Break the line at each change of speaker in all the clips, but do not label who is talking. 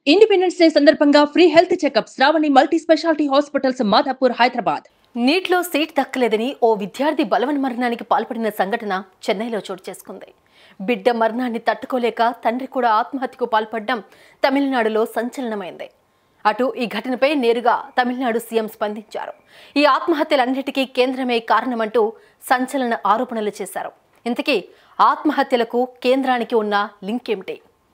independence day సందర్భంగా free health checkup Sravani multi speciality hospitals Madhapur Hyderabad
నీట్లో seat దక్కలేదని ఓ విద్యార్థి బలవన్ మరణానికి పాల్పడిన సంఘటన చెన్నైలో చోటు చేసుకుంది బిడ్డ మరణాన్ని తట్టుకోలేక తండ్రి కూడా ఆత్మహత్యకు పాల్పడడం తమిళనాడులో సంచలనమైంది అటు ఈ ఘటనపై నేరుగా తమిళనాడు సీఎం స్పందించారు ఈ ఆత్మహత్యలన్నిటికీ కేంద్రమే కారణమంటూ సంచలన ఆరోపణలు చేశారు ఇంతకీ ఆత్మహత్యలకు కేంద్రానికి ఉన్న లింక్ ఏమిటి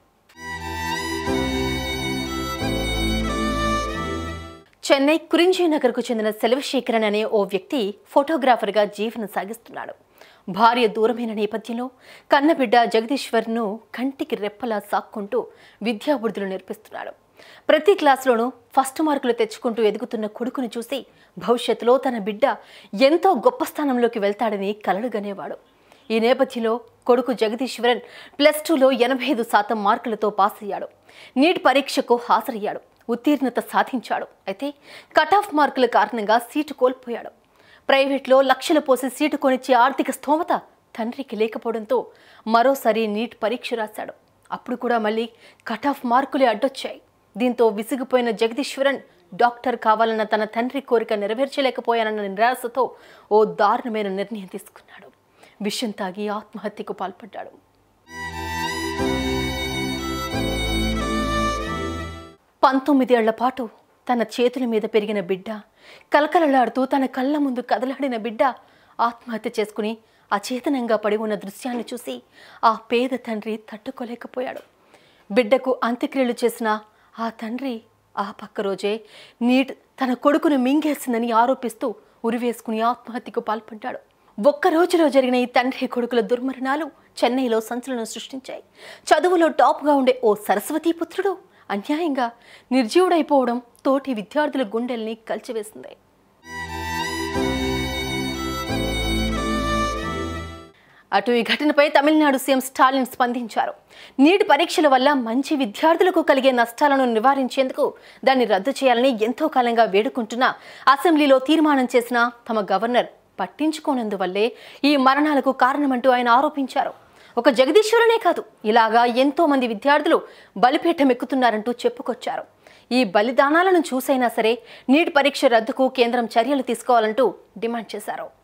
చెన్నై కురింజీ నగర్కు చెందిన సెలవశేఖరన్ అనే ఓ వ్యక్తి ఫోటోగ్రాఫర్గా జీవనం సాగిస్తున్నాడు భార్య దూరమైన నేపథ్యంలో కన్నబిడ్డ జగదీశ్వర్ను కంటికి రెప్పలా సాక్కుంటూ విద్యాబుద్ధులు నేర్పిస్తున్నాడు ప్రతి క్లాసులోనూ ఫస్ట్ మార్కులు తెచ్చుకుంటూ ఎదుగుతున్న కొడుకును చూసి భవిష్యత్తులో తన బిడ్డ ఎంతో గొప్ప స్థానంలోకి వెళ్తాడని కలలుగనేవాడు ఈ నేపథ్యంలో కొడుకు జగదీశ్వరన్ ప్లస్ టూలో ఎనభై ఐదు శాతం మార్కులతో పాస్ అయ్యాడు నీట్ పరీక్షకు హాజరయ్యాడు ఉత్తీర్ణత సాధించాడు అయితే కట్ ఆఫ్ మార్కుల కారణంగా సీటు కోల్పోయాడు ప్రైవేట్లో లక్షలు పోసి సీటు కొనిచ్చే ఆర్థిక స్తోమత తండ్రికి లేకపోవడంతో మరోసారి నీట్ పరీక్ష రాశాడు అప్పుడు కూడా మళ్ళీ కట్ ఆఫ్ మార్కులే అడ్డొచ్చాయి దీంతో విసిగిపోయిన జగదీశ్వరన్ డాక్టర్ కావాలన్న తన తండ్రి కోరిక నెరవేర్చలేకపోయానన్న నిరాశతో ఓ దారుణమైన నిర్ణయం తీసుకున్నాడు విషం తాగి ఆత్మహత్యకు పాల్పడ్డాడు పంతొమ్మిదేళ్ల పాటు తన చేతుల మీద పెరిగిన బిడ్డ కలకలలాడుతూ తన కళ్ళ ముందు కదలాడిన బిడ్డ ఆత్మహత్య చేసుకుని అచేతనంగా పడి ఉన్న దృశ్యాన్ని చూసి ఆ పేద తండ్రి తట్టుకోలేకపోయాడు బిడ్డకు అంత్యక్రియలు చేసిన ఆ తండ్రి ఆ పక్క రోజే నీట్ తన కొడుకును మింగేసిందని ఆరోపిస్తూ ఉరివేసుకుని ఆత్మహత్యకు పాల్పడ్డాడు ఒక్క రోజులో జరిగిన ఈ తండ్రి కొడుకుల దుర్మరణాలు చెన్నైలో సంచలనం సృష్టించాయి చదువులో టాప్గా ఉండే ఓ సరస్వతీ పుత్రుడు అన్యాయంగా నిర్జీవుడైపోవడం తోటి విద్యార్థుల గుండెల్ని కలిచివేసింది అటు ఈ ఘటనపై తమిళనాడు సీఎం స్టాలిన్ స్పందించారు నీట్ పరీక్షల వల్ల మంచి విద్యార్థులకు కలిగే నష్టాలను నివారించేందుకు దాన్ని రద్దు చేయాలని ఎంతో కాలంగా వేడుకుంటున్న అసెంబ్లీలో తీర్మానం చేసిన తమ గవర్నర్ పట్టించుకోనందువల్లే ఈ మరణాలకు కారణమంటూ ఆయన ఆరోపించారు ఒక జగదీశ్వరునే కాదు ఇలాగా ఎంతో మంది విద్యార్థులు బలిపీఠం ఎక్కుతున్నారంటూ చెప్పుకొచ్చారు ఈ బలిదానాలను చూసైనా సరే నీట్ పరీక్ష రద్దుకు కేంద్రం చర్యలు తీసుకోవాలంటూ డిమాండ్ చేశారు